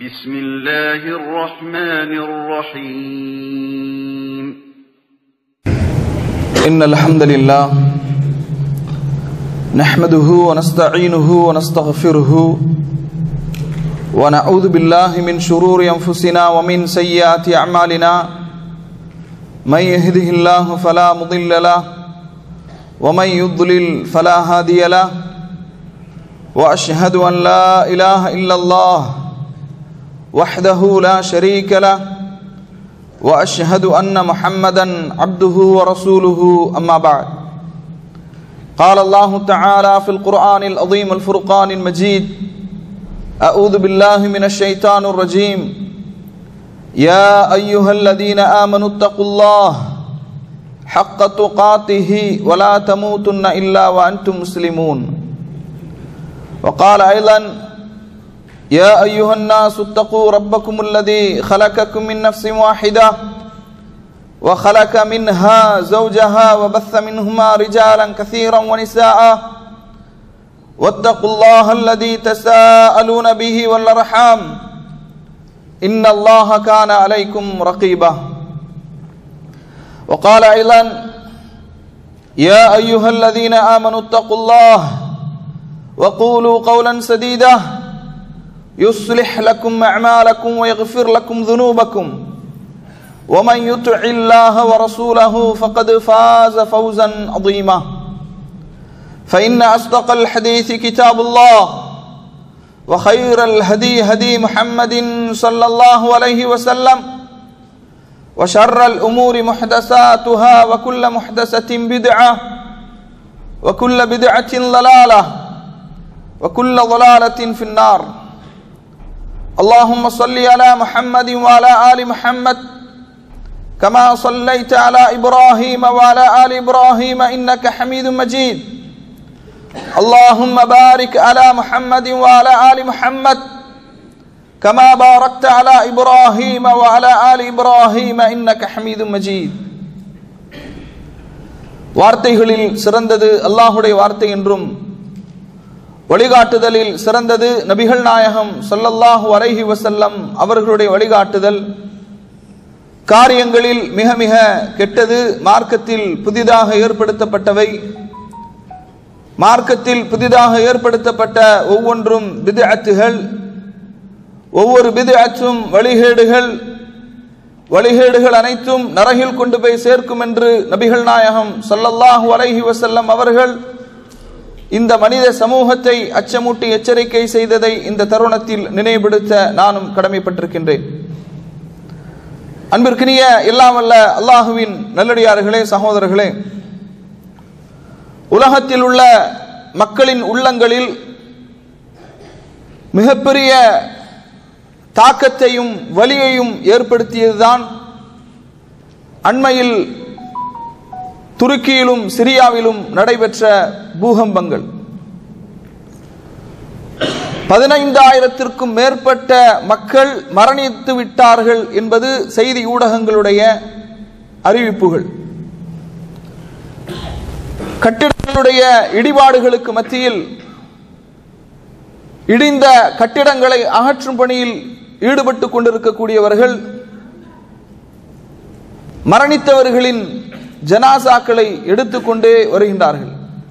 بسم الله الرحمن الرحيم إن الحمد لله نحمده ونستعينه ونستغفره ونعوذ بالله من شرور أنفسنا ومن سيئات أعمالنا من يهده الله فلا مضل له ومن يضلل فلا هادي له وأشهد أن لا إله إلا الله وحده لا شريك له واشهد ان محمدا عبده ورسوله اما بعد قال الله تعالى في القران العظيم الفرقان المجيد اعوذ بالله من الشيطان الرجيم يا ايها الذين امنوا اتقوا الله حق تقاته ولا تموتن الا وانتم مسلمون وقال ايضا يا أيها الناس اتقوا ربكم الذي خلقكم من نفس واحدة وخلق منها زوجها وبث منهما رجالا كثيرا ونساء واتقوا الله الذي تساءلون به والأرحام إن الله كان عليكم رقيبا وقال أيضا يا أيها الذين آمنوا اتقوا الله وقولوا قولا سديدا يصلح لكم أعمالكم ويغفر لكم ذنوبكم ومن يطع الله ورسوله فقد فاز فوزا عظيما فإن أصدق الحديث كتاب الله وخير الهدي هدي محمد صلى الله عليه وسلم وشر الأمور محدثاتها وكل محدثة بدعة وكل بدعة ضلالة وكل ضلالة في النار اللهم صل على محمد وعلى آل محمد كما صليت على إبراهيم وعلى آل إبراهيم إنك حميد مجيد اللهم بارك على محمد وعلى آل محمد كما باركت على إبراهيم وعلى آل إبراهيم إنك حميد مجيد வார்த்தைகளில் சிறந்தது அல்லாஹுடைய வார்த்தை என்றும் வழிகாட்டுதலில் சிறந்தது நபிகள் நாயகம் சொல்லல்லாஹு அலைஹி வசல்லம் அவர்களுடைய வழிகாட்டுதல் காரியங்களில் மிக மிக கெட்டது மார்க்கத்தில் புதிதாக ஏற்படுத்தப்பட்டவை மார்க்கத்தில் புதிதாக ஏற்படுத்தப்பட்ட ஒவ்வொன்றும் பிதுஅத்துகள் ஒவ்வொரு பிதுஅத்தும் வழிகேடுகள் வழிகேடுகள் அனைத்தும் நரகில் கொண்டு போய் சேர்க்கும் என்று நபிகள் நாயகம் சொல்லல்லாஹு அலைஹி வசல்லம் அவர்கள் இந்த மனித சமூகத்தை அச்சமூட்டி எச்சரிக்கை செய்ததை இந்த தருணத்தில் நினைவுபடுத்த நானும் கடமைப்பட்டிருக்கின்றேன் அன்பிற்கினிய எல்லாம் வல்ல அல்லாஹுவின் நல்லடியார்களே சகோதரர்களே உலகத்தில் உள்ள மக்களின் உள்ளங்களில் மிகப்பெரிய தாக்கத்தையும் வலியையும் ஏற்படுத்தியதுதான் அண்மையில் துருக்கியிலும் சிரியாவிலும் நடைபெற்ற பூகம்பங்கள் பதினைந்தாயிரத்திற்கும் மேற்பட்ட மக்கள் மரணித்து விட்டார்கள் என்பது செய்தி ஊடகங்களுடைய அறிவிப்புகள் கட்டிடங்களுடைய இடிபாடுகளுக்கு மத்தியில் இடிந்த கட்டிடங்களை அகற்றும் பணியில் ஈடுபட்டு கொண்டிருக்கக்கூடியவர்கள் மரணித்தவர்களின் ஜனாசாக்களை எடுத்துக்கொண்டே வருகின்றார்கள்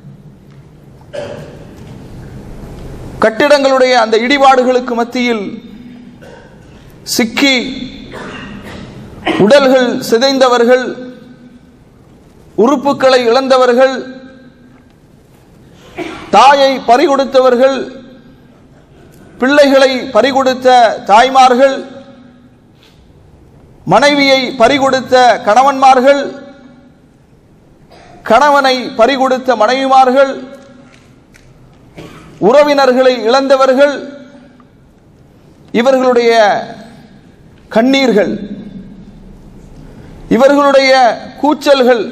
கட்டிடங்களுடைய அந்த இடிபாடுகளுக்கு மத்தியில் சிக்கி உடல்கள் சிதைந்தவர்கள் உறுப்புகளை இழந்தவர்கள் தாயை பறிகொடுத்தவர்கள் பிள்ளைகளை பறிகொடுத்த தாய்மார்கள் மனைவியை பறிகொடுத்த கணவன்மார்கள் கணவனை பறிகொடுத்த மனைவிமார்கள் உறவினர்களை இழந்தவர்கள் இவர்களுடைய கண்ணீர்கள் இவர்களுடைய கூச்சல்கள்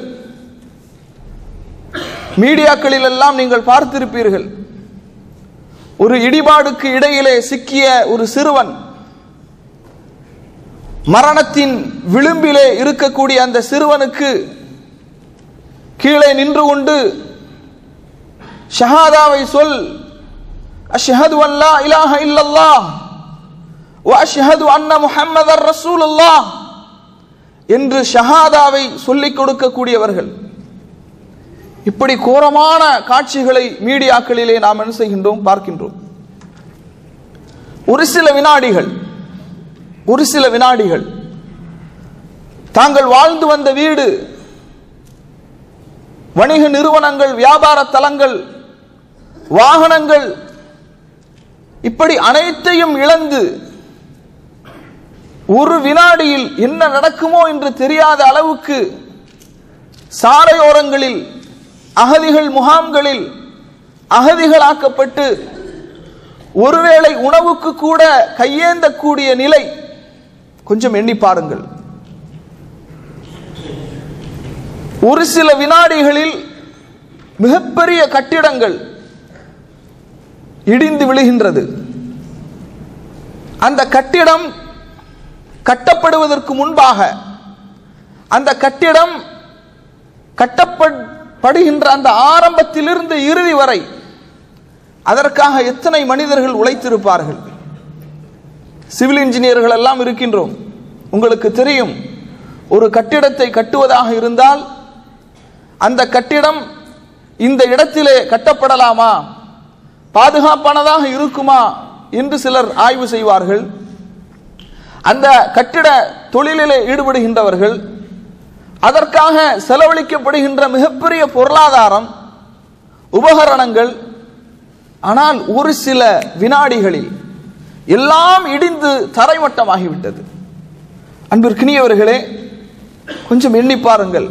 மீடியாக்களில் எல்லாம் நீங்கள் பார்த்திருப்பீர்கள் ஒரு இடிபாடுக்கு இடையிலே சிக்கிய ஒரு சிறுவன் மரணத்தின் விளிம்பிலே இருக்கக்கூடிய அந்த சிறுவனுக்கு கீழே நின்று கொண்டு ஷஹாதாவை சொல் அஷ்ஹது அல்லா இலாஹ இல்லல்லாஹ் வஅஷ்ஹது அன்ன முஹம்மதர் ரசூலுல்லாஹ் என்று ஷஹாதாவை சொல்லிக் கொடுக்கக்கூடியவர்கள் இப்படி கோரமான காட்சிகளை மீடியாக்களிலே நாம் என்ன செய்கின்றோம் பார்க்கின்றோம் ஒரு சில வினாடிகள் ஒரு சில வினாடிகள் தாங்கள் வாழ்ந்து வந்த வீடு வணிக நிறுவனங்கள் வியாபார தலங்கள் வாகனங்கள் இப்படி அனைத்தையும் இழந்து ஒரு வினாடியில் என்ன நடக்குமோ என்று தெரியாத அளவுக்கு சாலையோரங்களில் அகதிகள் முகாம்களில் அகதிகளாக்கப்பட்டு ஒருவேளை உணவுக்கு கூட கையேந்தக்கூடிய நிலை கொஞ்சம் எண்ணி பாருங்கள் ஒரு சில வினாடிகளில் மிகப்பெரிய கட்டிடங்கள் இடிந்து விழுகின்றது அந்த கட்டிடம் கட்டப்படுவதற்கு முன்பாக அந்த கட்டிடம் கட்டப்படுகின்ற அந்த ஆரம்பத்திலிருந்து இறுதி வரை அதற்காக எத்தனை மனிதர்கள் உழைத்திருப்பார்கள் சிவில் இன்ஜினியர்கள் எல்லாம் இருக்கின்றோம் உங்களுக்கு தெரியும் ஒரு கட்டிடத்தை கட்டுவதாக இருந்தால் அந்த கட்டிடம் இந்த இடத்திலே கட்டப்படலாமா பாதுகாப்பானதாக இருக்குமா என்று சிலர் ஆய்வு செய்வார்கள் அந்த கட்டிட தொழிலிலே ஈடுபடுகின்றவர்கள் அதற்காக செலவழிக்கப்படுகின்ற மிகப்பெரிய பொருளாதாரம் உபகரணங்கள் ஆனால் ஒரு சில வினாடிகளில் எல்லாம் இடிந்து தரைமட்டமாகிவிட்டது அன்பிற்கினியவர்களே கொஞ்சம் எண்ணி பாருங்கள்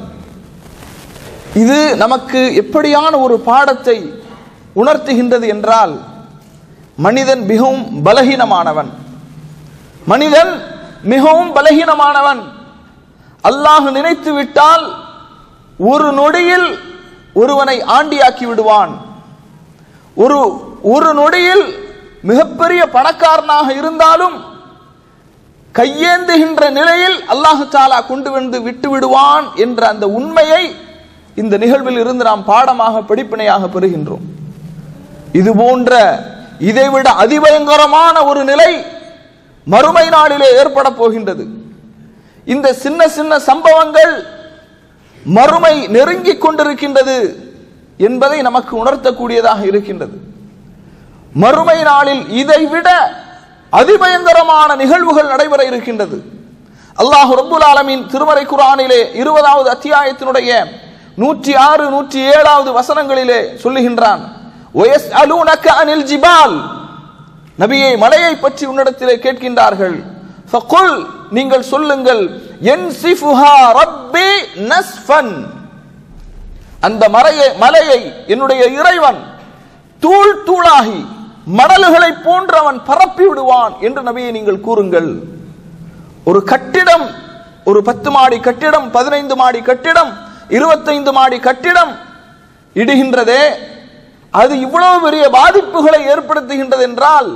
இது நமக்கு எப்படியான ஒரு பாடத்தை உணர்த்துகின்றது என்றால் மனிதன் மிகவும் பலகீனமானவன் மனிதன் மிகவும் பலகீனமானவன் அல்லாஹ் நினைத்து விட்டால் ஒரு நொடியில் ஒருவனை ஆண்டியாக்கி விடுவான் ஒரு ஒரு நொடியில் மிகப்பெரிய பணக்காரனாக இருந்தாலும் கையேந்துகின்ற நிலையில் அல்லாஹு தாலா கொண்டு வந்து விட்டு விடுவான் என்ற அந்த உண்மையை இந்த நிகழ்வில் இருந்து நாம் பாடமாக படிப்பினையாக பெறுகின்றோம் இது போன்ற இதைவிட அதிபயங்கரமான ஒரு நிலை மறுமை நாளிலே ஏற்பட போகின்றது இந்த சின்ன சின்ன சம்பவங்கள் மறுமை நெருங்கிக் கொண்டிருக்கின்றது என்பதை நமக்கு உணர்த்தக்கூடியதாக இருக்கின்றது மறுமை நாளில் இதைவிட அதிபயங்கரமான நிகழ்வுகள் நடைபெற இருக்கின்றது அல்லாஹ் ரப்புல் ஆலமீன் திருமறை குரானிலே இருபதாவது அத்தியாயத்தினுடைய நூற்றி ஆறு நூற்றி ஏழாவது வசனங்களிலே சொல்லுகின்றான் وَيَسْأَلُونَكَ عَنِ الْجِبَالِ நபியை மலையை பற்றி உன்னிடத்திலே கேட்கின்றார்கள் ஃபகுல் நீங்கள் சொல்லுங்கள் யன்சிஃபுஹா ரப்பி நஸ்ஃபன் அந்த மலையை மலையை என்னுடைய இறைவன் தூள் தூளாகி மணல்களை போன்று அவன் பரப்பி விடுவான் என்று நபியை நீங்கள் கூறுங்கள் ஒரு கட்டிடம் ஒரு பத்து மாடி கட்டிடம் பதினைந்து மாடி கட்டிடம் இருபத்தைந்து மாடி கட்டிடம் இடுகின்றதே அது இவ்வளவு பெரிய பாதிப்புகளை ஏற்படுத்துகின்றது என்றால்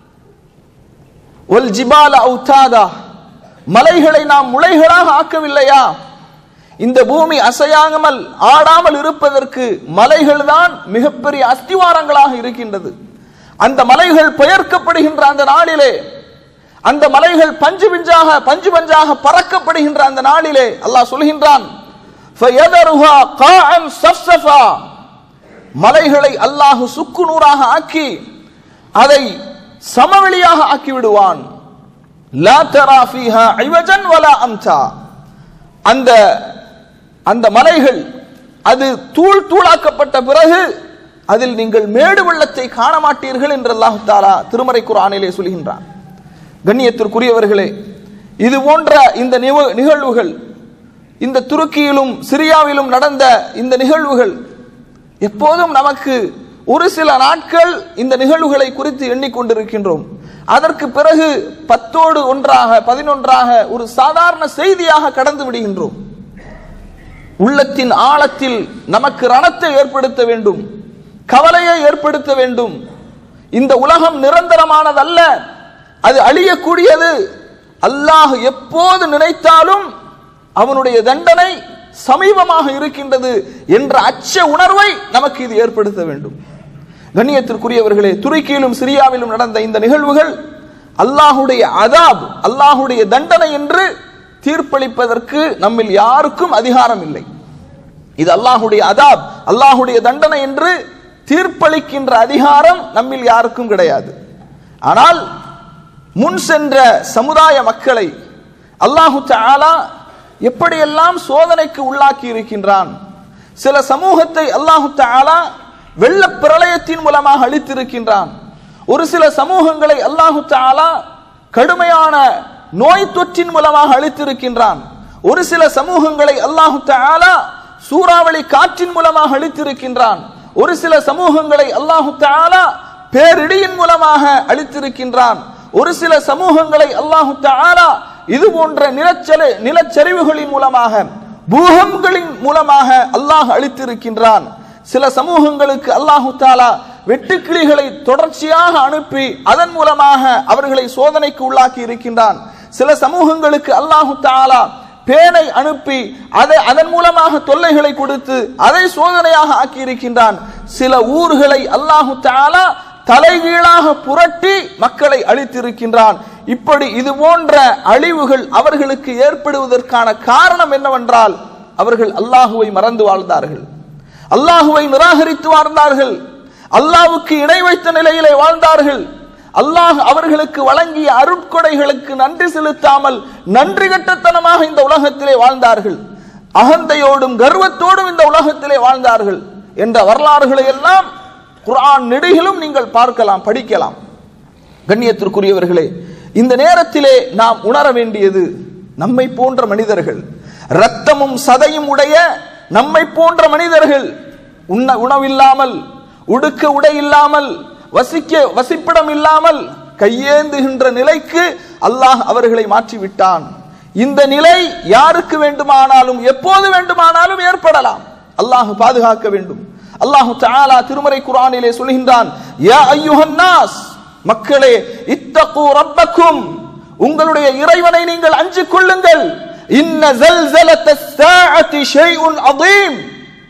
ஒல் ஜிபால அவுத்தாதா மலைகளை நாம் முளைகளாக ஆக்கவில்லையா இந்த பூமி அசையாமல் ஆடாமல் இருப்பதற்கு மலைகள் தான் மிகப்பெரிய அஸ்திவாரங்களாக இருக்கின்றது அந்த மலைகள் பெயர்க்கப்படுகின்ற அந்த நாளிலே அந்த மலைகள் பஞ்சு பிஞ்சாக பஞ்சு பஞ்சாக பறக்கப்படுகின்ற அந்த நாளிலே அல்லாஹ் சொல்கின்றான் فَيَذَرُهَا قَاعًا صَفْصَفًا மலைகளை அல்லாஹு சுக்கு நூறாக ஆக்கி அதை சமவெளியாக ஆக்கி விடுவான் லா தரா ஃபீஹா ஐவஜன் வலா அம்சா அந்த அந்த மலைகள் அது தூள் தூளாக்கப்பட்ட பிறகு அதில் நீங்கள் மேடு வெள்ளத்தை காண மாட்டீர்கள் என்று அல்லாஹு தாலா திருமறை குரானிலே சொல்கின்றான் கண்ணியத்திற்குரியவர்களே இது போன்ற இந்த நிவ- நிகழ்வுகள் இந்த துருக்கியிலும் சிரியாவிலும் நடந்த இந்த நிகழ்வுகள் எப்போதும் நமக்கு ஒரு சில நாட்கள் இந்த நிகழ்வுகளை குறித்து எண்ணிக்கொண்டிருக்கின்றோம் அதற்கு பிறகு பத்தோடு ஒன்றாக பதினொன்றாக ஒரு சாதாரண செய்தியாக கடந்து விடுகின்றோம் உள்ளத்தின் ஆழத்தில் நமக்கு ரணத்தை ஏற்படுத்த வேண்டும் கவலையை ஏற்படுத்த வேண்டும் இந்த உலகம் நிரந்தரமானதல்ல அது அழியக்கூடியது அல்லாஹ் எப்போது நினைத்தாலும் அவனுடைய தண்டனை சமீபமாக இருக்கின்றது என்ற அச்ச உணர்வை நமக்கு இது ஏற்படுத்த வேண்டும் கண்ணியத்திற்குரியவர்களே துருக்கியிலும் சிரியாவிலும் நடந்த இந்த நிகழ்வுகள் அல்லாஹுடைய அதாப் அல்லாஹுடைய தண்டனை என்று தீர்ப்பளிப்பதற்கு நம்மில் யாருக்கும் அதிகாரம் இல்லை இது அல்லாஹுடைய அதாப் அல்லாஹுடைய தண்டனை என்று தீர்ப்பளிக்கின்ற அதிகாரம் நம்மில் யாருக்கும் கிடையாது ஆனால் முன் சென்ற சமுதாய மக்களை அல்லாஹு தஆலா எப்படியெல்லாம் சோதனைக்கு உள்ளாக்கி இருக்கின்றான் சில சமூகத்தை அல்லாஹு தஆலா வெள்ள பிரளயத்தின் மூலமாக அழித்திருக்கின்றான் ஒரு சில சமூகங்களை அல்லாஹு தஆலா கடுமையான நோய் தொற்றின் மூலமாக அழித்திருக்கின்றான் ஒரு சில சமூகங்களை அல்லாஹு தஆலா சூறாவளி காற்றின் மூலமாக அழித்திருக்கின்றான் ஒரு சில சமூகங்களை அல்லாஹு தஆலா பேரிடியின் மூலமாக அழித்திருக்கின்றான் ஒரு சில சமூகங்களை அல்லாஹு தஆலா இது போன்ற நிலச்சரி நிலச்சரிவுகளின் மூலமாக பூகங்களின் மூலமாக அல்லாஹ் அழித்திருக்கின்றான் சில சமூகங்களுக்கு அல்லாஹு தாலா வெட்டுக்கிளிகளை தொடர்ச்சியாக அனுப்பி அதன் மூலமாக அவர்களை சோதனைக்கு உள்ளாக்கி இருக்கின்றான் சில சமூகங்களுக்கு அல்லாஹு தாலா பேனை அனுப்பி அதை அதன் மூலமாக தொல்லைகளை கொடுத்து அதை சோதனையாக ஆக்கி இருக்கின்றான் சில ஊர்களை அல்லாஹு தாலா தலைகீழாக புரட்டி மக்களை அழித்திருக்கின்றான் இப்படி இது போன்ற அழிவுகள் அவர்களுக்கு ஏற்படுவதற்கான காரணம் என்னவென்றால் அவர்கள் அல்லாஹுவை மறந்து வாழ்ந்தார்கள் அல்லாஹுவை நிராகரித்து வாழ்ந்தார்கள் அல்லாஹ்வுக்கு இணை வைத்த நிலையிலே வாழ்ந்தார்கள் அல்லாஹ் அவர்களுக்கு வழங்கிய அருட்கொடைகளுக்கு நன்றி செலுத்தாமல் நன்றி கட்டத்தனமாக இந்த உலகத்திலே வாழ்ந்தார்கள் அகந்தையோடும் கர்வத்தோடும் இந்த உலகத்திலே வாழ்ந்தார்கள் என்ற வரலாறுகளை எல்லாம் குர்ஆன் நெடுகிலும் நீங்கள் பார்க்கலாம் படிக்கலாம் கண்ணியத்திற்குரியவர்களே இந்த நேரத்திலே நாம் உணர வேண்டியது நம்மை போன்ற மனிதர்கள் இரத்தமும் சதையும் உடைய நம்மை போன்ற மனிதர்கள் உண்ண உணவில்லாமல் உடுக்க உடை இல்லாமல் வசிக்க வசிப்பிடம் இல்லாமல் கையேந்துகின்ற நிலைக்கு அல்லாஹ் அவர்களை மாற்றிவிட்டான் இந்த நிலை யாருக்கு வேண்டுமானாலும் எப்போது வேண்டுமானாலும் ஏற்படலாம் அல்லாஹ் பாதுகாக்க வேண்டும் அல்லாஹு தஆலா திருமறை குர்ஆனிலே சொல்கின்றான் யா அய்யுஹன் நாஸ் மக்களே இத்தகு ரப்பக்கும் உங்களுடைய இறைவனை நீங்கள் அஞ்சிக் கொள்ளுங்கள் இன்ன ஜல்சலத்த ஸாஅத்தி ஷைஉன் அதீம்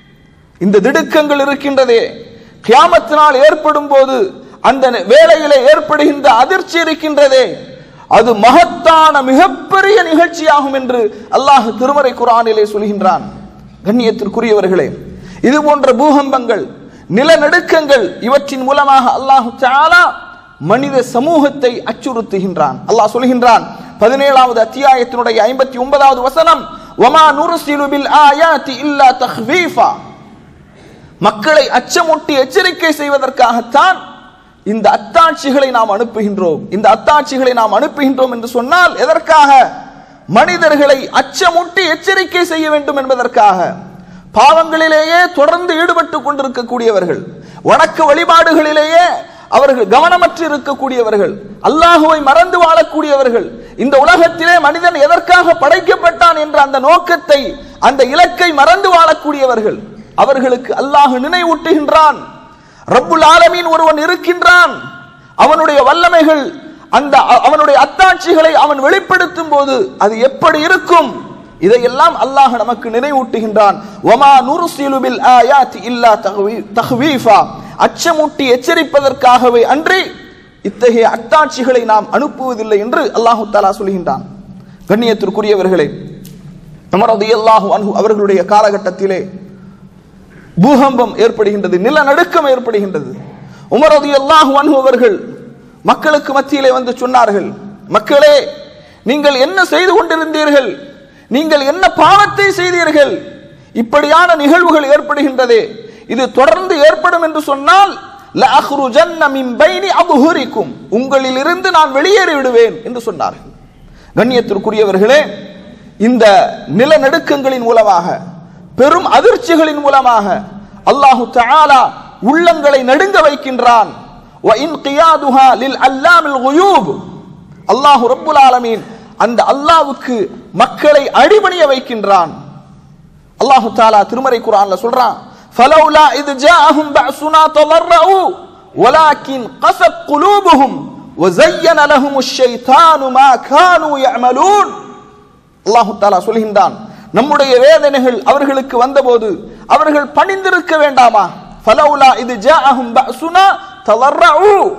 இந்த திடுக்கங்கள் இருக்கின்றதே கியாமத் நாள் ஏற்படும் போது அந்த வேளையிலே ஏற்படுகின்ற அதிர்ச்சி இருக்கின்றதே அது மகத்தான மிகப்பெரிய நிகழ்ச்சியாகும் என்று அல்லாஹ் திருமறை குர்ஆனிலே சொல்கின்றான் கண்ணியத்திற்குரியவர்களே இது போன்ற பூகம்பங்கள் நிலநடுக்கங்கள் இவற்றின் மூலமாக அல்லாஹு தஆலா மனித சமூகத்தை அச்சுறுத்துகின்றான் அல்லாஹ் சொல்கின்றான் பதினேழாவது அத்தியாயத்தினுடைய ஐம்பத்தி ஒன்பதாவது வசனம் வமா நுர்சிலு பில் ஆயாத்தி இல்லா தஹ்வீஃபா மக்களை அச்சமூட்டி எச்சரிக்கை செய்வதற்காகத்தான் இந்த அத்தாட்சிகளை நாம் அனுப்புகின்றோம் இந்த அத்தாட்சிகளை நாம் அனுப்புகின்றோம் என்று சொன்னால் எதற்காக மனிதர்களை அச்சமூட்டி எச்சரிக்கை செய்ய வேண்டும் என்பதற்காக பாவங்களிலேயே தொடர்ந்து ஈடுபட்டு கொண்டிருக்கக்கூடியவர்கள் வணக்க வழிபாடுகளிலேயே அவர்கள் கவனமற்று இருக்கக்கூடியவர்கள் அல்லாஹுவை மறந்து வாழக்கூடியவர்கள் இந்த உலகத்திலே மனிதன் எதற்காக படைக்கப்பட்டான் என்ற அந்த நோக்கத்தை அந்த இலக்கை மறந்து வாழக்கூடியவர்கள் அவர்களுக்கு அல்லாஹ் நினைவூட்டுகின்றான் ரப்புல் ஆலமீன் ஒருவன் இருக்கின்றான் அவனுடைய வல்லமைகள் அந்த அ- அவனுடைய அத்தாட்சிகளை அவன் வெளிப்படுத்தும் போது அது எப்படி இருக்கும் இதையெல்லாம் அல்லாஹ் நமக்கு நினைவூட்டுகின்றான் வமா நுர்சிலு பில் ஆயாத்தி இல்லா தஹ்வீ- தஹ்வீஃபா அச்சமூட்டி எச்சரிப்பதற்காகவே அன்றி இத்தகைய அத்தாட்சிகளை நாம் அனுப்புவதில்லை என்று அல்லாஹு தஆலா சொல்கின்றான் கண்ணியத்திற்குரியவர்களே அமரது அல்லாஹு அன்ஹு அவர்களுடைய காலகட்டத்திலே பூகம்பம் ஏற்படுகின்றது நிலநடுக்கம் ஏற்படுகின்றது உமரது அல்லாஹு அன்ஹு அவர்கள் மக்களுக்கு மத்தியிலே வந்து சொன்னார்கள் மக்களே நீங்கள் என்ன செய்து கொண்டிருந்தீர்கள் நீங்கள் என்ன பாவத்தை செய்தீர்கள் இப்படியான நிகழ்வுகள் ஏற்படுகின்றதே இது தொடர்ந்து ஏற்படும் என்று சொன்னால் லஅஹ்ருஜன்ன மின் பைனி அபுஹுரிக்கும் உங்களில் இருந்து நான் வெளியேறி விடுவேன் என்று சொன்னார்கள் கண்ணியத்திற்குரியவர்களே இந்த நிலநடுக்கங்களின் மூலமாக பெரும் அதிர்ச்சிகளின் மூலமாக அல்லாஹு தஆலா உள்ளங்களை நடுங்க வைக்கின்றான் وَإِنْ قِيَادُهَا لِلْعَلَّامِ الْغُيُوبِ அல்லாஹ் ரப்புல் ஆலமீன் அந்த அல்லாஹ்வுக்கு மக்களை அடிபணிய வைக்கின்றான் அல்லாஹு தாலா திருமறை குர்ஆன்ல சொல்றான் فلولا إذ جاءهم بأسنا تضرعوا ولكن قست قلوبهم وزين لهم الشيطان ما كانوا يعملون அல்லாஹு தாலா சொல்கின்றான் நம்முடைய வேதனைகள் அவர்களுக்கு வந்தபோது அவர்கள் பணிந்திருக்க வேண்டாமா ஃபலௌலா இது ஜாஅஹும் பஅசுனா தலர்ரஉ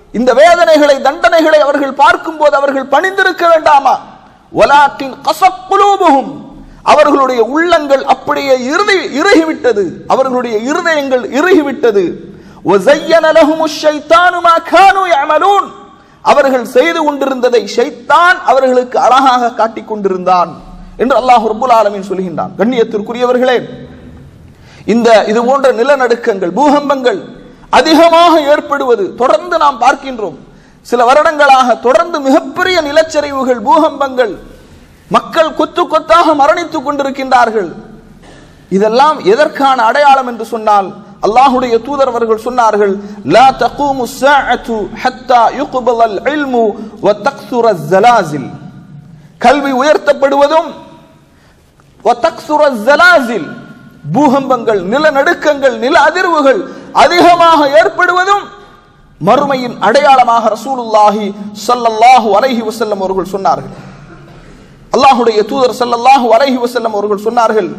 இந்த வேதனைகளை தண்டனைகளை அவர்கள் பார்க்கும்போது அவர்கள் பணிந்திருக்க வேண்டாமா வலாக்கின் கசக்குலூபுகும் அவர்களுடைய உள்ளங்கள் அப்படியே இறுதி இறுகிவிட்டது அவர்களுடைய இருதயங்கள் இறுகிவிட்டது وَزَيَّنَ لَهُمُ الشَّيْطَانُ مَا كَانُوا يَعْمَلُونَ அவர்கள் செய்து கொண்டிருந்ததை ஷைத்தான் அவர்களுக்கு அழகாக காட்டிக் கொண்டிருந்தான் என்று அல்லாஹ் ரப்புல் ஆலமீன் சொல்கின்றான் கண்ணியத்திற்குரியவர்களே இந்த இது போன்ற நிலநடுக்கங்கள் பூகம்பங்கள் அதிகமாக ஏற்படுவது தொடர்ந்து நாம் பார்க்கின்றோம் சில வருடங்களாக தொடர்ந்து மிகப்பெரிய நிலச்சரிவுகள் பூகம்பங்கள் மக்கள் கொத்து கொத்தாக மரணித்துக் கொண்டிருக்கின்றார்கள் இதெல்லாம் எதற்கான அடையாளம் என்று சொன்னால் அல்லாஹுடைய தூதர் அவர்கள் சொன்னார்கள் லா தகூமு ஸாஅத்து ஹத்தா யுக்பல் அல் இல்மு வ தக்சுர ஸலாசில் கல்வி உயர்த்தப்படுவதும் வ தக்சுர ஸலாசில் பூகம்பங்கள் நிலநடுக்கங்கள் நில அதிர்வுகள் அதிகமாக ஏற்படுவதும் மறுமையின் அடையாளமாக ரசூலுல்லாஹி ஸல்லல்லாஹு அலைஹி வஸல்லம் அவர்கள் சொன்னார்கள் அல்லாஹுடைய தூதர் ஸல்லல்லாஹு அலைஹி வஸல்லம் அவர்கள் சொன்னார்கள்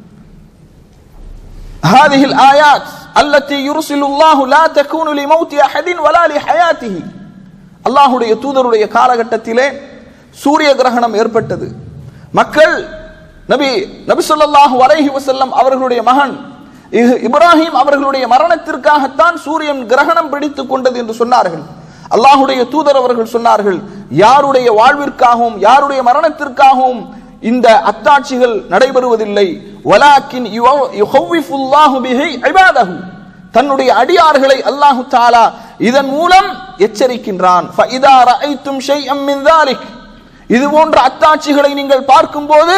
هذه الآيات التي يرسل الله لا تكون لموت أحد ولا لحياته அல்லாஹுடைய தூதருடைய காலகட்டத்திலே சூரிய கிரகணம் ஏற்பட்டது மக்கள் நபி நபி ஸல்லல்லாஹு அலைஹி வஸல்லம் அவர்களுடைய மகன் இஹ் இப்ராஹிம் அவர்களுடைய மரணத்திற்காகத்தான் சூரியன் கிரகணம் பிடித்துக் கொண்டது என்று சொன்னார்கள் அல்லாஹுடைய தூதர் அவர்கள் சொன்னார்கள் யாருடைய வாழ்விற்காகவும் யாருடைய மரணத்திற்காகவும் இந்த அத்தாட்சிகள் நடைபெறுவதில்லை வலாக்கின் யுஹவ்விஃபுல்லாஹு பிஹி இபாதஹு தன்னுடைய அடியார்களை அல்லாஹு தாலா இதன் மூலம் எச்சரிக்கின்றான் ஃபஇதா ரஅய்தும் ஷைஅம் மின் ذلك இது போன்ற அத்தாட்சிகளை நீங்கள் பார்க்கும்போது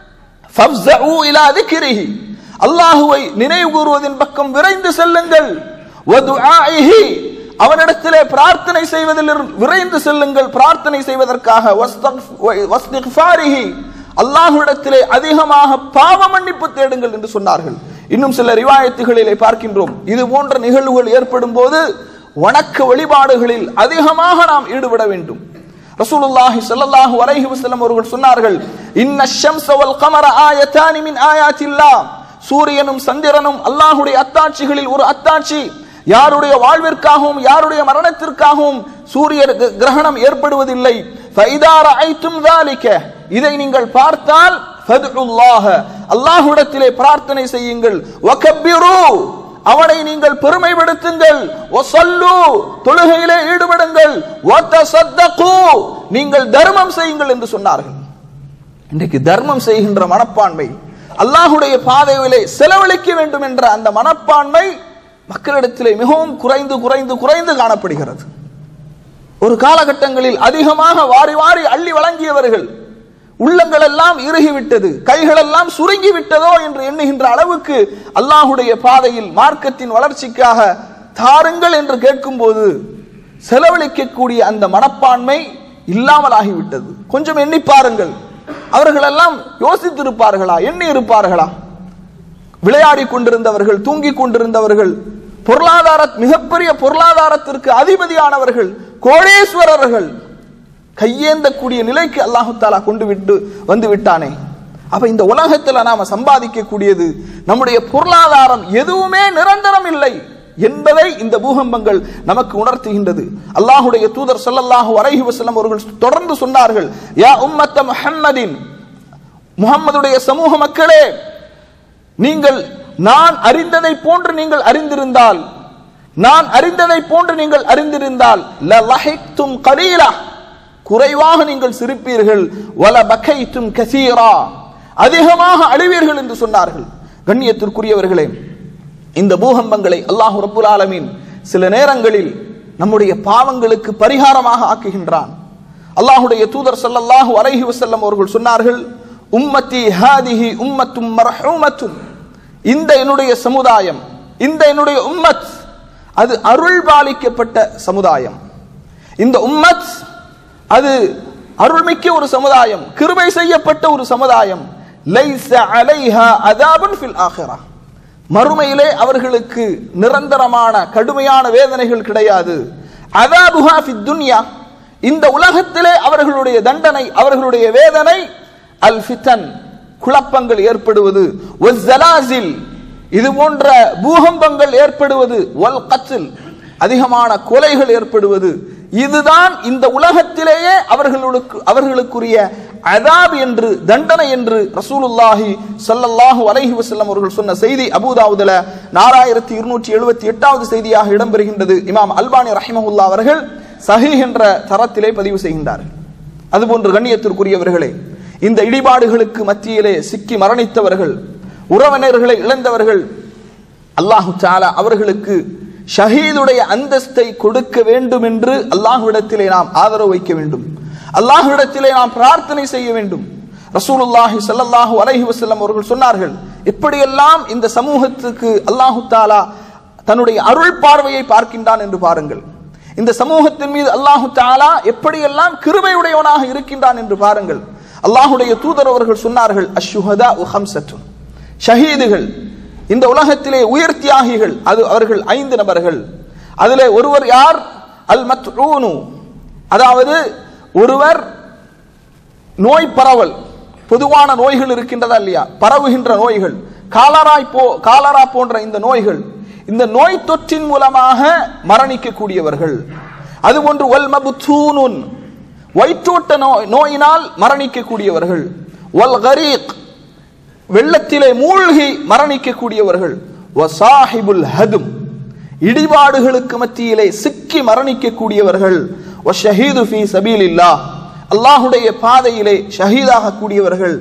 ஃபஃப்ஸஉ இலா ذிக்ரிஹி அல்லாஹுவை நினைவு கூறுவதின் பக்கம் விரைந்து செல்லுங்கள் வதுஆஇஹி அவனிடத்திலே பிரார்த்தனை செய்வதில் விரைந்து செல்லுங்கள் பிரார்த்தனை செய்வதற்காக வஸ்திக்ஃபாரிஹி அல்லாஹ்விடத்திலே அதிகமாக பாவ மன்னிப்பு தேடுங்கள் என்று சொன்னார்கள் இன்னும் சில ரிவாயத்துகளிலே பார்க்கின்றோம் இது போன்ற நிகழ்வுகள் ஏற்படும் போது வணக்க வழிபாடுகளில் அதிகமாக நாம் ஈடுபட வேண்டும் ரசூலுல்லாஹி ஸல்லல்லாஹு அலைஹி வஸல்லம் அவர்கள் சொன்னார்கள் இன்ன ஷம்ஸ வல் கமர ஆயத்தானி மின் ஆயாத்தில்லாஹ் சூரியனும் சந்திரனும் அல்லாஹ்வுடைய அத்தாட்சிகளில் ஒரு அத்தாட்சி யாருடைய வாழ்விற்காகவும் யாருடைய மரணத்திற்காகவும் சூரிய கிரகணம் ஏற்படுவதில்லை ஃபைதா ரஅய்தும் ذلك இதை நீங்கள் பார்த்தால் ஃபதுல்லாஹ அல்லாஹ்விடத்திலே பிரார்த்தனை செய்யுங்கள் வகப்பிரு அவனை நீங்கள் பெருமைப்படுத்துங்கள் வஸல்லு தொழுகையிலே ஈடுபடுங்கள் வதசத்தகு நீங்கள் தர்மம் செய்யுங்கள் என்று சொன்னார்கள் இன்றைக்கு தர்மம் செய்கின்ற மனப்பான்மை அல்லாஹுடைய பாதையிலே செலவழிக்க வேண்டும் என்ற அந்த மனப்பான்மை மக்களிடத்திலே மிகவும் குறைந்து குறைந்து குறைந்து காணப்படுகிறது ஒரு காலகட்டங்களில் அதிகமாக வாரி வாரி அள்ளி வழங்கியவர்கள் உள்ளங்கள் எல்லாம் இறுகிவிட்டது கைகள் எல்லாம் சுருங்கி விட்டதோ என்று எண்ணுகின்ற அளவுக்கு அல்லாஹுடைய பாதையில் மார்க்கத்தின் வளர்ச்சிக்காக தாருங்கள் என்று கேட்கும்போது செலவழிக்கக்கூடிய அந்த மனப்பான்மை இல்லாமல் ஆகிவிட்டது கொஞ்சம் எண்ணி பாருங்கள் அவர்கள் எல்லாம் யோசித்திருப்பார்களா எண்ணி இருப்பார்களா விளையாடி கொண்டிருந்தவர்கள் தூங்கிக் கொண்டிருந்தவர்கள் பொருளாதார மிகப்பெரிய பொருளாதாரத்திற்கு அதிபதியானவர்கள் கோடீஸ்வரர்கள் கையேந்தக்கூடிய நிலைக்கு அல்லாஹு தாலா கொண்டு விட்டு வந்து விட்டானே அப்ப இந்த உலகத்துல நாம சம்பாதிக்கக்கூடியது நம்முடைய பொருளாதாரம் எதுவுமே நிரந்தரம் இல்லை என்பதை இந்த பூகம்பங்கள் நமக்கு உணர்த்துகின்றது அல்லாஹுடைய தூதர் ஸல்லல்லாஹு அலைஹி வஸல்லம் அவர்கள் தொடர்ந்து சொன்னார்கள் யா உம்மத்த முஹம்மதின் முஹம்மதுடைய சமூக மக்களே நீங்கள் நான் அறிந்ததை போன்று நீங்கள் அறிந்திருந்தால் நான் அறிந்ததை போன்று நீங்கள் அறிந்திருந்தால் லலஹிக்தும் கலீலா குறைவாக நீங்கள் சிரிப்பீர்கள் வல பகைத்தும் கசீரா அதிகமாக அழுவீர்கள் என்று சொன்னார்கள் கண்ணியத்திற்குரியவர்களே இந்த பூகம்பங்களை அல்லாஹ் ரப்புல் ஆலமீன் சில நேரங்களில் நம்முடைய பாவங்களுக்கு பரிகாரமாக ஆக்குகின்றான் அல்லாஹுடைய தூதர் ஸல்லல்லாஹு அலைஹி வஸல்லம் அவர்கள் சொன்னார்கள் உம்மத்தி ஹாதிஹி உம்மத்தும் மர்ஹூமத்தும் இந்த என்னுடைய சமுதாயம் இந்த என்னுடைய உம்மத் அது அருள் பாலிக்கப்பட்ட சமுதாயம் இந்த உம்மத் அது அருள்மிக்க ஒரு சமுதாயம் கிருபை செய்யப்பட்ட ஒரு சமுதாயம் லைஸ அலைஹா அதாபுன் ஃபில் ஆஹிரா மறுமையிலே அவர்களுக்கு நிரந்தரமான கடுமையான வேதனைகள் கிடையாது அதாபுஹா ஃபித் துன்யா இந்த உலகத்திலே அவர்களுடைய தண்டனை அவர்களுடைய வேதனை அல் ஃபித்தன் குழப்பங்கள் ஏற்படுவது ஒல் ஜலாசில் இது போன்ற பூகம்பங்கள் ஏற்படுவது ஒல் கத்தில் அதிகமான கொலைகள் ஏற்படுவது இதுதான் இந்த உலகத்திலேயே அவர்களுக்கு அவர்களுக்குரிய அதாப் என்று தண்டனை என்று ரசூலுல்லாஹி ஸல்லல்லாஹு அலைஹி வஸல்லம் அவர்கள் சொன்ன செய்தி அபூதாவுதுல நாலாயிரத்தி இருநூற்றி எழுபத்தி எட்டாவது செய்தியாக இடம்பெறுகின்றது இமாம் அல்பானி ரஹிமஹுல்லா அவர்கள் சஹீஹ் என்ற தரத்திலே பதிவு செய்கின்றார்கள் அதுபோன்று கண்ணியத்திற்குரியவர்களே இந்த இடிபாடுகளுக்கு மத்தியிலே சிக்கி மரணித்தவர்கள் உறவினர்களை இழந்தவர்கள் அல்லாஹு தாலா அவர்களுக்கு ஷஹீதுடைய அந்தஸ்தை கொடுக்க வேண்டும் என்று அல்லாஹ்விடத்திலே நாம் ஆதரவு வைக்க வேண்டும் அல்லாஹ்விடத்திலே நாம் பிரார்த்தனை செய்ய வேண்டும் ரசூலுல்லாஹி ஸல்லல்லாஹு அலைஹி வஸல்லம் அவர்கள் சொன்னார்கள் இப்படியெல்லாம் இந்த சமூகத்துக்கு அல்லாஹு தாலா தன்னுடைய அருள் பார்வையை பார்க்கின்றான் என்று பாருங்கள் இந்த சமூகத்தின் மீது அல்லாஹு தாலா எப்படியெல்லாம் கிருபையுடையவனாக இருக்கின்றான் என்று பாருங்கள் அல்லாஹுடைய தூதர் அவர்கள் சொன்னார்கள் அஷ்ஹுஹதா ஹம்சத்துன் ஷஹீதுகள் இந்த உலகத்திலே உயிர் தியாகிகள் அது அவர்கள் ஐந்து நபர்கள் அதிலே ஒருவர் யார் அல் மத்ஊனு அதாவது ஒருவர் நோய் பரவல் பொதுவான நோய்கள் இருக்கின்றதா இல்லையா பரவுகின்ற நோய்கள் காலராய் போ காலரா போன்ற இந்த நோய்கள் இந்த நோய் தொற்றின் மூலமாக மரணிக்கக்கூடியவர்கள் அதுபோன்று ஒல் மபுத்தூனுன் வயிற்றோட்ட நோய் நோயினால் மரணிக்கக்கூடியவர்கள் ஒல் கரீக் வெள்ளத்திலே மூழ்கி மரணிக்கக்கூடியவர்கள் வசாஹிபுல் ஹதும் இடிபாடுகளுக்கு மத்தியிலே சிக்கி மரணிக்கக்கூடியவர்கள் வஷஹீது ஃபீ சபீலில்லா அல்லாஹுடைய பாதையிலே ஷஹீதாக கூடியவர்கள்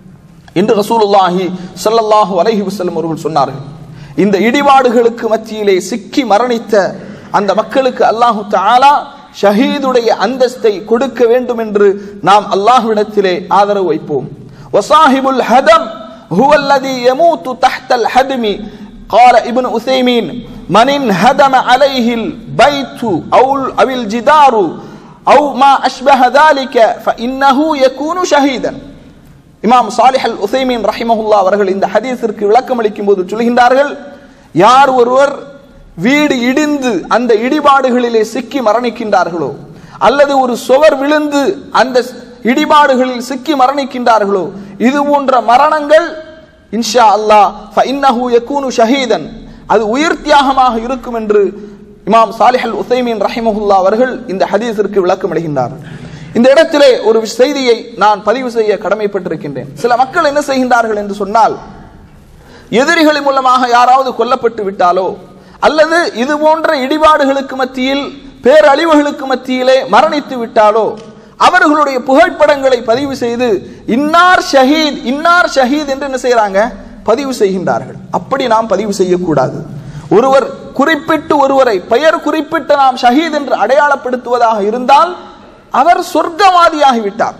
என்று ரசூலுல்லாஹி ஸல்லல்லாஹு அலைஹி வஸல்லம் அவர்கள் சொன்னார்கள் இந்த இடிபாடுகளுக்கு மத்தியிலே சிக்கி மரணித்த அந்த மக்களுக்கு அல்லாஹு தஆலா ஷஹீதுடைய அந்தஸ்தை கொடுக்க வேண்டும் என்று நாம் அல்லாஹ்விடத்திலே ஆதரவு வைப்போம் வசாஹிபுல் ஹதம் هو الذي يموت تحت الهدم قال ابن عثيمين من انهدم عليه البيت أو أو الجدار أو ما أشبه ذلك فإنه يكون شهيدا இமாம் சாலிஹ் அல் உசைமீன் ரஹிமஹுல்லா அவர்கள் இந்த ஹதீஸிற்கு விளக்கம் அளிக்கும் போது சொல்கின்றார்கள் யார் ஒருவர் வீடு இடிந்து அந்த இடிபாடுகளிலே சிக்கி மரணிக்கின்றார்களோ அல்லது ஒரு சுவர் விழுந்து அந்த இடிபாடுகளில் சிக்கி மரணிக்கின்றார்களோ இது போன்ற மரணங்கள் இன்ஷா அல்லாஹ் ஃபஇன்னஹு யகூனு ஷஹீதன் அது உயிர் தியாகமாக இருக்கும் என்று இமாம் சாலிஹ் அல் உசைமீன் ரஹிமஹுல்லா அவர்கள் இந்த ஹதீஸிற்கு விளக்கம் அளிக்கின்றார்கள் இந்த இடத்திலே ஒரு செய்தியை நான் பதிவு செய்ய கடமைப்பட்டிருக்கின்றேன் சில மக்கள் என்ன செய்கின்றார்கள் என்று சொன்னால் எதிரிகளின் மூலமாக யாராவது கொல்லப்பட்டு விட்டாலோ அல்லது இது போன்ற இடிபாடுகளுக்கு மத்தியில் பேரழிவுகளுக்கு மத்தியிலே மரணித்து விட்டாலோ அவர்களுடைய புகைப்படங்களை பதிவு செய்து இன்னார் ஷஹீத் இன்னார் ஷஹீத் என்று என்ன செய்யறாங்க பதிவு செய்கின்றார்கள் அப்படி நாம் பதிவு செய்யக்கூடாது ஒருவர் குறிப்பிட்டு ஒருவரை பெயர் குறிப்பிட்டு நாம் ஷஹீத் என்று அடையாளப்படுத்துவதாக இருந்தால் அவர் சொர்க்கவாதியாகிவிட்டார்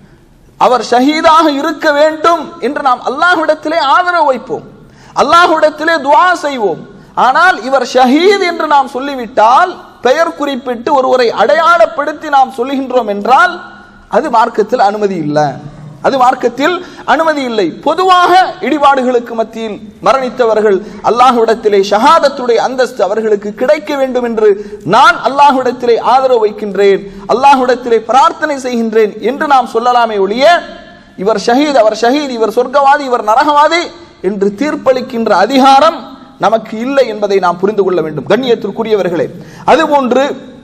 அவர் ஷஹீதாக இருக்க வேண்டும் என்று நாம் அல்லாஹ்விடத்திலே ஆதரவு வைப்போம் அல்லாஹ்விடத்திலே துவா செய்வோம் ஆனால் இவர் ஷஹீத் என்று நாம் சொல்லிவிட்டால் பெயர் குறிப்பிட்டு ஒருவரை அடையாளப்படுத்தி நாம் சொல்லுகின்றோம் என்றால் அது மார்க்கத்தில் அனுமதி இல்லை அது மார்க்கத்தில் அனுமதி இல்லை பொதுவாக இடிபாடுகளுக்கு மத்தியில் மரணித்தவர்கள் அல்லாஹ்விடத்திலே ஷஹாதத்துடைய அந்தஸ்து அவர்களுக்கு கிடைக்க வேண்டும் என்று நான் அல்லாஹ்விடத்திலே ஆதரவு வைக்கின்றேன் அல்லாஹ்விடத்திலே பிரார்த்தனை செய்கின்றேன் என்று நாம் சொல்லலாமே ஒழிய இவர் ஷஹீத் அவர் ஷஹீத் இவர் சொர்க்கவாதி இவர் நரகவாதி என்று தீர்ப்பளிக்கின்ற அதிகாரம் நமக்கு இல்லை என்பதை நாம் புரிந்து கொள்ள வேண்டும் கண்ணியத்திற்குரியவர்களே அதுபோன்று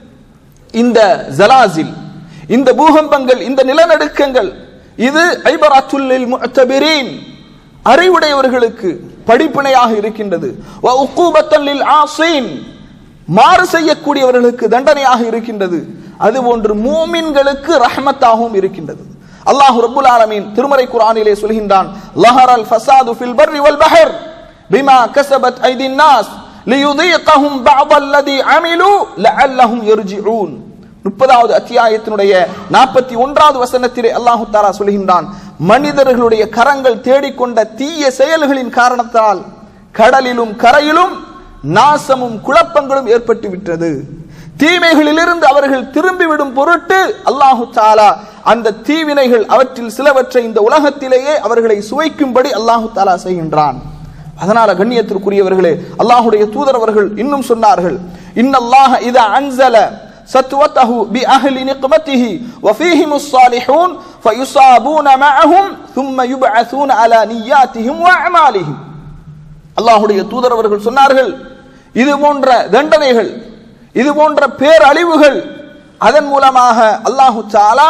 இந்த ஜலாசில் இந்த பூகம்பங்கள் இந்த நிலநடுக்கங்கள் இது ஐபராத்துல்லில் முஅத்தபிரீன் அறிவுடையவர்களுக்கு படிப்பினையாக இருக்கின்றது வ உக்கூபத்தன் லில் ஆசீன் மாறு செய்யக்கூடியவர்களுக்கு தண்டனையாக இருக்கின்றது அதுபோன்று மூமின்களுக்கு ரஹ்மத்தாகவும் இருக்கின்றது அல்லாஹ் ரப்புல் ஆலமீன் திருமறை குர்ஆனிலே சொல்கின்றான் லஹரல் ஃபசாது ஃபில் பர்ரி வல் பஹர் பிமா கஸபத் ஐதின் நாஸ் லியுதீகஹும் பஅத அல்லதி அமிலு லஅல்லஹும் யர்ஜிஊன் முப்பதாவது அத்தியாயத்தினுடைய நாற்பத்தி ஒன்றாவது வசனத்திலே அல்லாஹு தாலா சொல்கின்றான் மனிதர்களுடைய கரங்கள் தேடிக்கொண்ட தீய செயல்களின் காரணத்தால் கடலிலும் கரையிலும் நாசமும் குழப்பங்களும் ஏற்பட்டு விட்டது தீமைகளிலிருந்து அவர்கள் திரும்பிவிடும் பொருட்டு அல்லாஹு தாலா அந்த தீவினைகள் அவற்றில் சிலவற்றை இந்த உலகத்திலேயே அவர்களை சுவைக்கும்படி அல்லாஹு தாலா செய்கின்றான் அதனால கண்ணியத்திற்குரியவர்களே அல்லாஹுடைய தூதர் அவர்கள் இன்னும் சொன்னார்கள் இன்னல்லாஹ இதா அன்சல سطوته بأهل نقمته وفيهم الصالحون فيصابون معهم ثم يبعثون على نياتهم وأعمالهم அல்லாஹுடைய தூதர் அவர்கள் சொன்னார்கள் இது போன்ற தண்டனைகள் இது போன்ற பேரழிவுகள் அதன் மூலமாக அல்லாஹு தாலா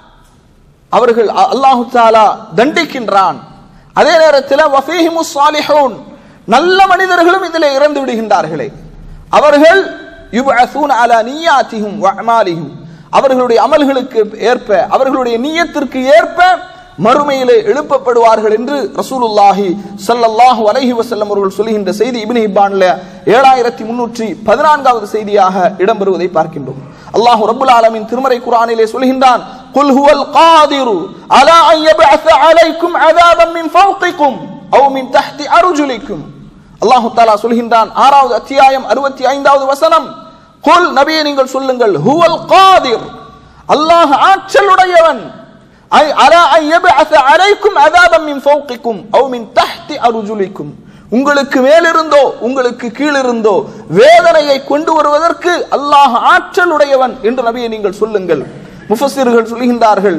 அவர்கள் அ- அல்லாஹு தாலா தண்டிக்கின்றான் அதே நேரத்தில் வஃபீஹிமு ஸாலிஹூன் நல்ல மனிதர்களும் இதிலே இறந்து விடுகின்றார்களே அவர்கள் யுபஅஸூன அலா நிய்யாத்திஹிம் வ அமாலிஹிம் அவர்களுடைய அமல்களுக்கு ஏற்ப அவர்களுடைய நியத்திற்கு ஏற்ப மறுமையிலே எழுப்பப்படுவார்கள் என்று ரசூலுல்லாஹி ஸல்லல்லாஹு அலைஹி வஸல்லம் அவர்கள் சொல்லுகின்ற செய்தி இப்னு ஹிப்பான்ல ஏழாயிரத்தி முன்னூற்றி பதினான்காவது செய்தியாக இடம்பெறுவதை பார்க்கின்றோம் அல்லாஹ் ரப்புல் ஆலமீன் திருமறை குர்ஆனிலே சொல்கின்றான் قل هو القادر على أن يبعث عليكم عذابا من فوقكم أو من تحت أرجلكم அல்லாஹு தாலா சொல்கின்றான் ஆறாவது அத்தியாயம் அறுபத்தி ஐந்தாவது வசனம் குல் நபியை நீங்கள் சொல்லுங்கள் ஹுவல் காதிர் அல்லாஹ் ஆற்றலுடையவன் ஐ அலா ஐ யப்அஸ அலைக்கும் அஸாபம் மின் ஃபௌகிக்கும் அவ் மின் தஹ்தி அர்ஜுலிக்கும் உங்களுக்கு மேலிருந்தோ உங்களுக்கு கீழிருந்தோ வேதனையை கொண்டு வருவதற்கு அல்லாஹ் ஆற்றலுடையவன் என்று நபியை நீங்கள் சொல்லுங்கள் முஃபஸ்ஸிர்கள் சொல்கின்றார்கள்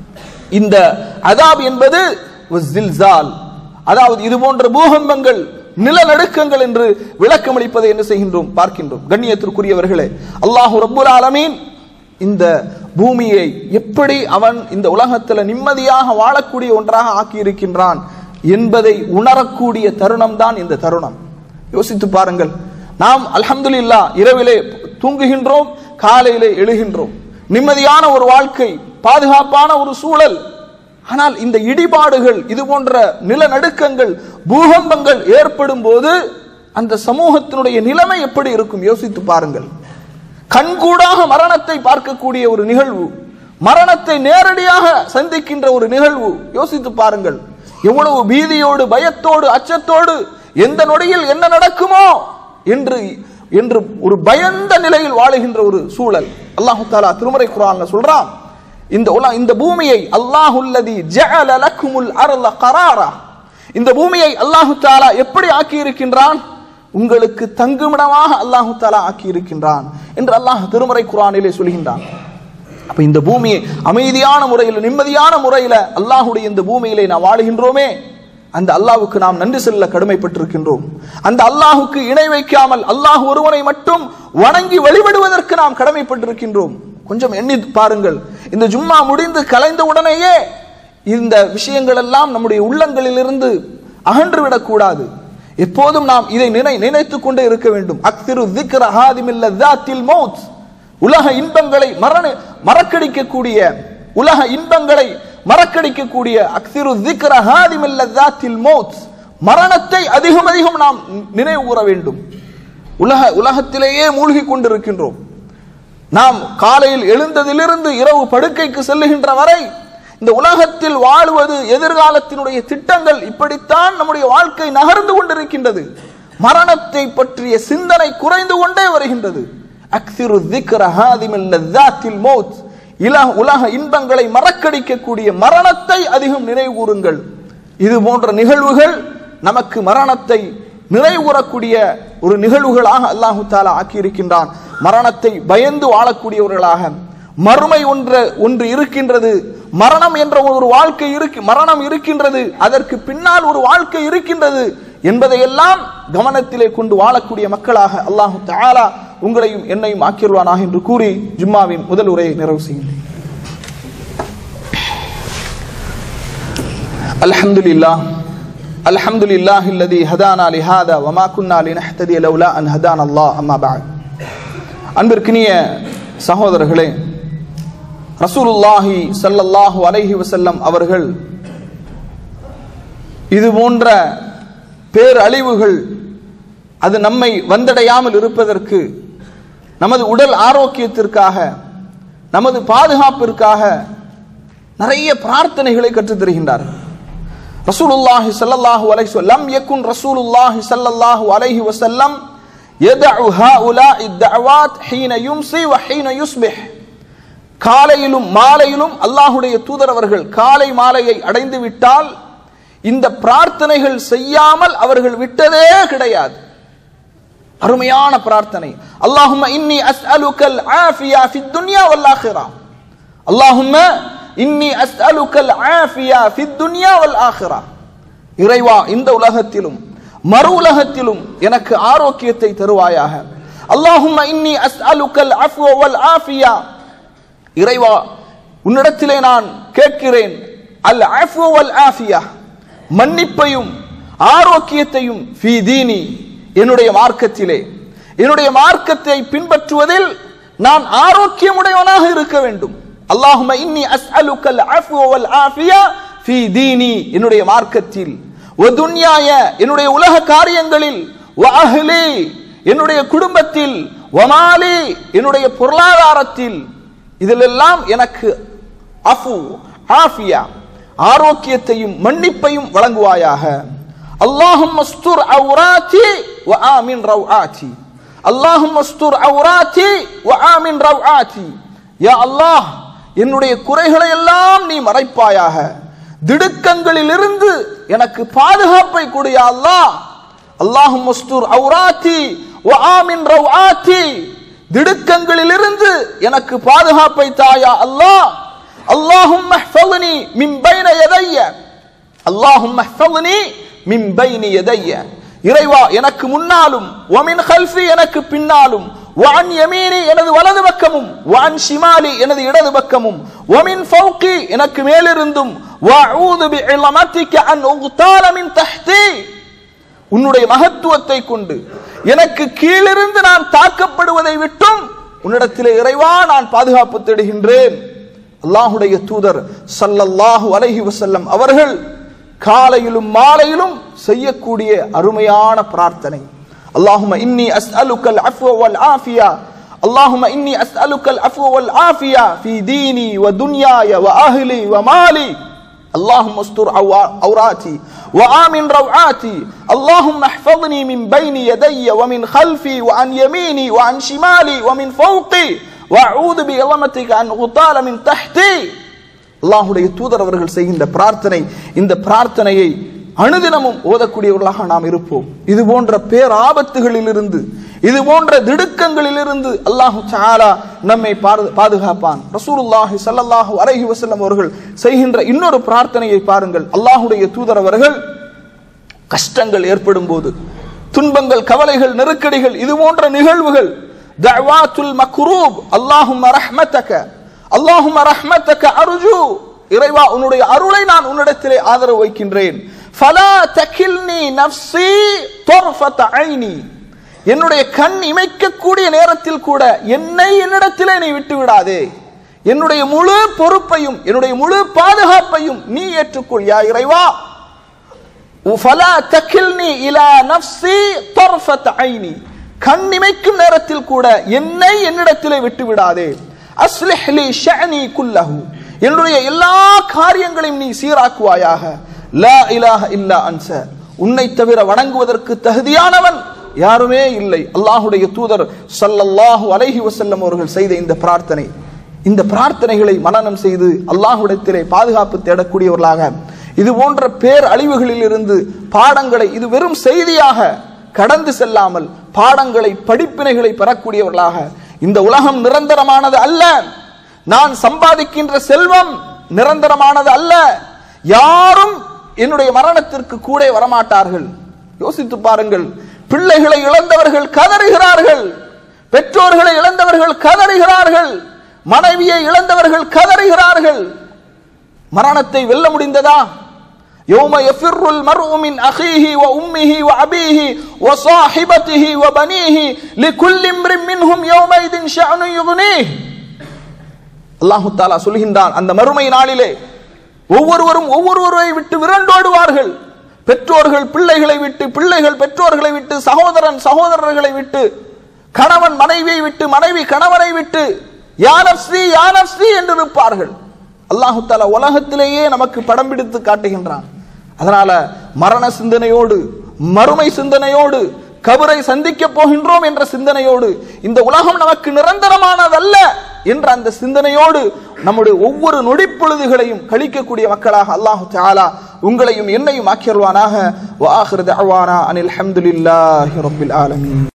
இந்த அதாப் என்பது ஜில்சால் அதாவது இது போன்ற பூகம்பங்கள் நிலநடுக்கங்கள் என்று விளக்கமளிப்பதை என்ன செய்கின்றோம் பார்க்கின்றோம் கண்ணியத்திற்குரியவர்களே அல்லாஹு ரப்புல் ஆலமீன் இந்த பூமியை எப்படி அவன் இந்த உலகத்துல நிம்மதியாக வாழக்கூடிய ஒன்றாக ஆக்கி இருக்கின்றான் என்பதை உணரக்கூடிய தருணம் தான் இந்த தருணம் யோசித்து பாருங்கள் நாம் அல்ஹம்துலில்லா இரவிலே தூங்குகின்றோம் காலையிலே எழுகின்றோம் நிம்மதியான ஒரு வாழ்க்கை பாதுகாப்பான ஒரு சூழல் ஆனால் இந்த இடிபாடுகள் இது போன்ற நிலநடுக்கங்கள் பூகம்பங்கள் ஏற்படும் போது அந்த சமூகத்தினுடைய நிலைமை எப்படி இருக்கும் யோசித்து பாருங்கள் கண்கூடாக மரணத்தை பார்க்கக்கூடிய ஒரு நிகழ்வு மரணத்தை நேரடியாக சந்திக்கின்ற ஒரு நிகழ்வு யோசித்து பாருங்கள் எவ்வளவு பீதியோடு பயத்தோடு அச்சத்தோடு எந்த நொடியில் என்ன நடக்குமோ என்று என்று ஒரு பயந்த நிலையில் வாழுகின்ற ஒரு சூழல் அல்லாஹு தாலா திருமறை குரான்ல சொல்றான் இந்த உல இந்த பூமியை அல்லாஹுல்லதி ஜஅல லக்குமுல் அர்ல கராரா இந்த பூமியை அல்லாஹு தாலா எப்படி ஆக்கி இருக்கின்றான் உங்களுக்கு தங்குமிடமாக அல்லாஹு தாலா ஆக்கி இருக்கின்றான் என்று அல்லாஹ் திருமறை குரானிலே சொல்கின்றான் அப்ப இந்த பூமியை அமைதியான முறையில் நிம்மதியான முறையில் அல்லாஹுடைய இந்த பூமியிலே நாம் வாழுகின்றோமே அந்த அல்லாஹ்வுக்கு நாம் நன்றி செல்ல கடமைப்பட்டிருக்கின்றோம் அந்த அல்லாஹுக்கு இணை வைக்காமல் அல்லாஹ் ஒருவனை மட்டும் வணங்கி வழிபடுவதற்கு நாம் கடமைப்பட்டிருக்கின்றோம் கொஞ்சம் எண்ணி பாருங்கள் இந்த ஜும்மா முடிந்து கலைந்த உடனேயே இந்த விஷயங்கள் எல்லாம் நம்முடைய உள்ளங்களிலிருந்து அகன்று விடக்கூடாது எப்போதும் நாம் இதை நினை நினைத்துக் கொண்டே இருக்க வேண்டும் அக்திரு திக்ர ஹாதிமில்ல தாத்தில் மௌத் உலக இன்பங்களை மரண மறக்கடிக்கக்கூடிய உலக இன்பங்களை மறக்கடிக்கக்கூடிய அக்திரு திக்ர ஹாதிமில்ல தாத்தில் மௌத் மரணத்தை அதிகம் அதிகம் நாம் நினைவு கூற வேண்டும் உலக உலகத்திலேயே மூழ்கி கொண்டிருக்கின்றோம் நாம் காலையில் எழுந்ததிலிருந்து இரவு படுக்கைக்கு செல்லுகின்ற வரை இந்த உலகத்தில் வாழுவது எதிர்காலத்தினுடைய திட்டங்கள் இப்படித்தான் நம்முடைய வாழ்க்கை நகர்ந்து கொண்டிருக்கின்றது மரணத்தை பற்றிய சிந்தனை குறைந்து கொண்டே வருகின்றது அக்சிரு திக்ர ஹாதிமில் லذாத்தில் மௌத் இல உலக இன்பங்களை மறக்கடிக்கக்கூடிய மரணத்தை அதிகம் நினைவு கூறுங்கள் இது போன்ற நிகழ்வுகள் நமக்கு மரணத்தை நிறைவுறக்கூடிய ஒரு நிகழ்வுகளாக அல்லாஹு தாலா ஆக்கியிருக்கின்றான் மரணத்தை பயந்து வாழக்கூடியவர்களாக மறுமை ஒன்று ஒன்று இருக்கின்றது மரணம் என்ற ஒரு வாழ்க்கை இருக்கு மரணம் இருக்கின்றது அதற்கு பின்னால் ஒரு வாழ்க்கை இருக்கின்றது என்பதையெல்லாம் கவனத்திலே கொண்டு வாழக்கூடிய மக்களாக அல்லாஹு தாலா உங்களையும் என்னையும் ஆக்கிடுவானாக என்று கூறி ஜும்மாவின் முதல் உரையை நிறைவு செய்கின்றேன் الحمد لله الحمد لله الذي هدانا لهذا وما كنا لنهتدي لولا ان هدانا الله اما بعد அன்பிற்கினிய சகோதரர்களே ரசூலுல்லாஹி ஸல்லல்லாஹு அலைஹி வஸல்லம் அவர்கள் இது போன்ற பேரழிவுகள் அது நம்மை வந்தடையாமல் இருப்பதற்கு நமது உடல் ஆரோக்கியத்திற்காக நமது பாதுகாப்பிற்காக நிறைய பிரார்த்தனைகளை கற்றுத் தருகின்றார்கள் ரசூலுல்லாஹி ஸல்லல்லாஹு அலைஹி வஸல்லம் யகுன் ரசூலுல்லாஹி ஸல்லல்லாஹு அலைஹி வஸல்லம் يدع هؤلاء الدعوات حين يمسي وحين يصبح காலையிலும் மாலையிலும் அல்லாஹுடைய தூதர் அவர்கள் காலை மாலையை அடைந்து விட்டால் இந்த பிரார்த்தனைகள் செய்யாமல் அவர்கள் விட்டதே கிடையாது அருமையான பிரார்த்தனை அல்லாஹும்ம இன்னி அஸ்அலுக்கல் ஆஃபியா ஃபித் துன்யா வல் ஆখিরা அல்லாஹும்ம இன்னி அஸ்அலுக்கல் ஆஃபியா ஃபித் துன்யா வல் ஆখিরা இறைவா இந்த உலகத்திலும் மறு உலகத்திலும் எனக்கு ஆரோக்கியத்தை தருவாயாக அல்லாஹும்ம இன்னி அஸ்அலுக்கல் அஃப்வ வல் ஆஃபியா இறைவா உன்னிடத்திலே நான் கேட்கிறேன் அல் அஃப்வ வல் ஆஃபியா மன்னிப்பையும் ஆரோக்கியத்தையும் ஃபீ தீனி என்னுடைய மார்க்கத்திலே என்னுடைய மார்க்கத்தை பின்பற்றுவதில் நான் ஆரோக்கியமுடையவனாக இருக்க வேண்டும் அல்லாஹும இன்னி அஸ்அலுக்கல் அஃப்வ வல் ஆஃபியா ஃபீ தீனி என்னுடைய மார்க்கத்தில் வ துன்யாய என்னுடைய உலக காரியங்களில் வ அஹ்லி என்னுடைய குடும்பத்தில் வமாலி என்னுடைய பொருளாதாரத்தில் இதிலெல்லாம் எனக்கு அஃபு ஆஃபியா ஆரோக்கியத்தையும் மன்னிப்பையும் வழங்குவாயாக அல்லாஹும் மஸ்தூர் அவுராத்தி வ ஆமின் ரவ்ஆத்தி அல்லாஹும் மஸ்தூர் அவுராத்தி வ ஆமின் ரவ்ஆத்தி யா அல்லாஹ் என்னுடைய குறைகளை எல்லாம் நீ மறைப்பாயாக திடுக்கங்களிலிருந்து எனக்கு பாதுகாப்பை கொடு யா அல்லாஹ் அல்லாஹும் மஸ்தூர் அவுராத்தி வ ஆமின் ரவ்ஆத்தி திடுக்கங்களிலிருந்து எனக்கு பாதுகாப்பை தாயா அல்லாஹ் اللهم احفظني من بين يدي اللهم احفظني من بين يدي இறைவா எனக்கு முன்னாலும் ومن خلفي எனக்கு பின்னாலும் وعن يميني எனது வலது பக்கமும் وعن شمالي எனது இடது பக்கமும் ومن فوقي எனக்கு மேலிருந்தும் واعوذ بعظمتك ان اغتال من تحتي உன்னுடைய மகத்துவத்தை கொண்டு எனக்கு கீழிருந்து நான் தாக்கப்படுவதை விட்டும் உன்னிடத்திலே இறைவா நான் பாதுகாப்பு தேடுகின்றேன் அல்லாஹுடைய தூதர் சல்லல்லாஹு அலைஹி வசல்லம் அவர்கள் காலையிலும் மாலையிலும் செய்யக்கூடிய அருமையான பிரார்த்தனை அல்லாஹும இன்னி அஸ்அலுக்கல் அஃப்வ வல் ஆஃபியா اللهم إني أسألك العفو والعافية في ديني ودنياي وأهلي ومالي اللهم استر عوراتي وآمن روعاتي اللهم احفظني من بين يدي ومن خلفي وعن يميني وعن شمالي ومن فوقي وأعوذ بعظمتك أن أغتال من تحتي அல்லாஹுடைய தூதர் அவர்கள் செய்கின்ற பிரார்த்தனை இந்த பிரார்த்தனையை அனுதினமும் ஓதக்கூடியவர்களாக நாம் இருப்போம் இது போன்ற பேராபத்துகளிலிருந்து இது போன்ற திடுக்கங்களிலிருந்து அல்லாஹு சாலா நம்மை பாதுகாப்பான் ரசூலுல்லாஹி சல்லல்லாஹு அலைஹி வஸல்லம் அவர்கள் செய்கின்ற இன்னொரு பிரார்த்தனையை பாருங்கள் அல்லாஹுடைய தூதர் அவர்கள் கஷ்டங்கள் ஏற்படும் போது துன்பங்கள் கவலைகள் நெருக்கடிகள் இது போன்ற நிகழ்வுகள் தஅவாத்துல் மக்ரூப் அல்லாஹும்ம ரஹ்மத்தக அல்லாஹும்ம ரஹ்மத்தக அர்ஜு இறைவா உன்னுடைய அருளை நான் உன்னிடத்திலே ஆதரவு வைக்கின்றேன் ஃபலா தகில்னி நஃப்ஸி தர்ஃபத ஐனி என்னுடைய கண் இமைக்கக்கூடிய நேரத்தில் கூட என்னை என்னிடத்திலே நீ விட்டு விடாதே என்னுடைய முழு பொறுப்பையும் என்னுடைய முழு பாதுகாப்பையும் நீ ஏற்றுக்கொள் யா இறைவா ஃபலா தகில்னி இலா நஃப்ஸி தர்ஃபத ஐனி கண் இமைக்கும் நேரத்தில் கூட என்னை என்னிடத்திலே விட்டு விடாதே அஸ்லிஹ் லி ஷஅனி குல்லஹு என்னுடைய எல்லா காரியங்களையும் நீ சீராக்குவாயாக லா இலாஹ இல்லா அன்ச உன்னை தவிர வணங்குவதற்கு தகுதியானவன் யாருமே இல்லை அல்லாஹுடைய தூதர் சல்லல்லாஹு அலைஹி வசல்லம் அவர்கள் செய்த இந்த பிரார்த்தனை இந்த பிரார்த்தனைகளை மனனம் செய்து அல்லாஹுடத்திலே பாதுகாப்பு தேடக்கூடியவர்களாக இது போன்ற பேர் அழிவுகளில் இருந்து பாடங்களை இது வெறும் செய்தியாக கடந்து செல்லாமல் பாடங்களை படிப்பினைகளை பெறக்கூடியவர்களாக இந்த உலகம் நிரந்தரமானது அல்ல நான் சம்பாதிக்கின்ற செல்வம் நிரந்தரமானது அல்ல யாரும் என்னுடைய மரணத்திற்கு கூட வரமாட்டார்கள் யோசித்து பாருங்கள் பிள்ளைகளை இழந்தவர்கள் கதறுகிறார்கள் பெற்றோர்களை இழந்தவர்கள் கதறுகிறார்கள் மனைவியை இழந்தவர்கள் கதறுகிறார்கள் மரணத்தை வெல்ல முடிந்ததா يوم يفر المرء من أخيه وأمه وأبيه وصاحبته وبنيه لكل امرئ منهم يومئذ شأن يغنيه அல்லாஹு தாலா சொல்கின்றான் அந்த மறுமை நாளிலே ஒவ்வொருவரும் ஒவ்வொருவரை விட்டு விரண்டோடுவார்கள் பெற்றோர்கள் பிள்ளைகளை விட்டு பிள்ளைகள் பெற்றோர்களை விட்டு சகோதரன் சகோதரர்களை விட்டு கணவன் மனைவியை விட்டு மனைவி கணவனை விட்டு யானப்ஸ்ரீ யானப்ஸ்ரீ என்று இருப்பார்கள் அல்லாஹு தாலா உலகத்திலேயே நமக்கு படம் பிடித்து காட்டுகின்றான் அதனால மரண சிந்தனையோடு மறுமை சிந்தனையோடு கபரை சந்திக்க போகின்றோம் என்ற சிந்தனையோடு இந்த உலகம் நமக்கு நிரந்தரமானதல்ல என்ற அந்த சிந்தனையோடு நம்முடைய ஒவ்வொரு நொடிப்பொழுதுகளையும் கழிக்கக்கூடிய மக்களாக அல்லாஹு தாலா உங்களையும் என்னையும் ஆக்கியல்வானாக வாஹிர் தஅவானா அனில் ஹம்துலில்லாஹி ரப்பில் ஆலமீன்